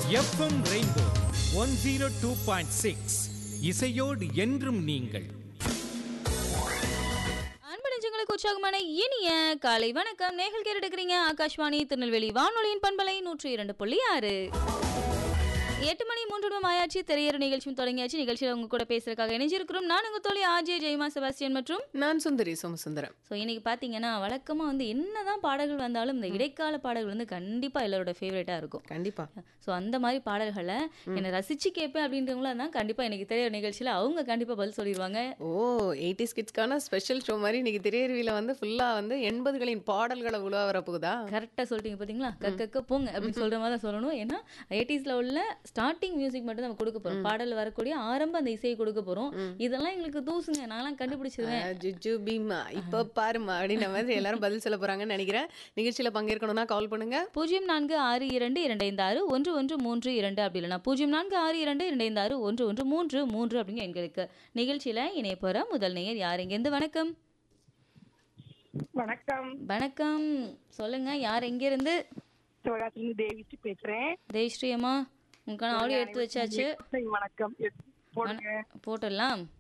FM Rainbow one zero two point six இசையோடு என்றும் நீங்கள் அன்பு நெஞ்சங்களுக்கு உற்சாகமான இனிய காலை வணக்கம் நேர்கள் கேட்டுக்கிறீங்க ஆகாஷ்வாணி திருநெல்வேலி வானொலியின் பண்பலை நூற்றி இரண்டு புள்ளி ஆறு எட்டு மணி மூன்று நிமிடம் ஆயாச்சு திரையர நிகழ்ச்சியும் தொடங்கியாச்சு நிகழ்ச்சியில் உங்க கூட பேசுறதுக்காக இணைஞ்சிருக்கிறோம் நான் உங்க தோழி ஆஜே ஜெயமா செபாஸ்டியன் மற்றும் நான் சுந்தரி சோமசுந்தரம் ஸோ இன்னைக்கு பார்த்தீங்கன்னா வழக்கமாக வந்து என்னதான் பாடல்கள் வந்தாலும் இந்த இடைக்கால பாடல்கள் வந்து கண்டிப்பாக எல்லாரோட ஃபேவரட்டாக இருக்கும் கண்டிப்பா ஸோ அந்த மாதிரி பாடல்களை என்னை ரசிச்சு கேட்பேன் அப்படின்றவங்களா தான் கண்டிப்பாக இன்னைக்கு திரையர நிகழ்ச்சியில் அவங்க கண்டிப்பாக பதில் சொல்லிடுவாங்க ஓ எயிட்டி கிட்ஸ்க்கான ஸ்பெஷல் ஷோ மாதிரி இன்னைக்கு திரையருவியில வந்து ஃபுல்லா வந்து எண்பதுகளின் பாடல்களை உலா வரப்போகுதா கரெக்டாக சொல்லிட்டீங்க பார்த்தீங்களா கக்க போங்க அப்படின்னு சொல்கிற மாதிரி தான் சொல்லணும் ஏன்னா எயிட்டிஸில் உள்ள ஸ்டார்டிங் மியூசிக் மட்டும் நம்ம கொடுக்க போகிறோம் பாடல் வரக்கூடிய ஆரம்ப அந்த இசையை கொடுக்க போகிறோம் இதெல்லாம் எங்களுக்கு தூசுங்க நான்லாம் கண்டுபிடிச்சிருவேன் அஹ், ஜுஜு பீமா இப்ப பாருமா அப்படின்ற மாதிரி எல்லாரும் பதில் சொல்ல போறாங்கன்னு நினைக்கிறேன் நிகழ்ச்சியில பங்கேற்கணும்னா கால் பண்ணுங்க பூஜ்ஜியம் நான்கு ஆறு இரண்டு இரண்டு ஐந்து ஆறு ஒன்று ஒன்று மூன்று இரண்டு அப்படி இல்லைனா பூஜ்ஜியம் நான்கு ஆறு இரண்டு இரண்டு ஐந்து ஆறு ஒன்று ஒன்று மூன்று மூன்று அப்படிங்க எங்களுக்கு நிகழ்ச்சியில் இணைய போகிற முதல் நேயர் யார் எங்கேருந்து வணக்கம் வணக்கம் வணக்கம் சொல்லுங்க யார் எங்கேருந்து சிவகாசிலிருந்து தேவிச்சு பேசுறேன் தேய்ஸ்ரீ அம்மா உங்களுக்கான ஆடியோ எடுத்து வச்சாச்சு சரி, வணக்கம் எஸ், போடுங்க போட்டுடலாம்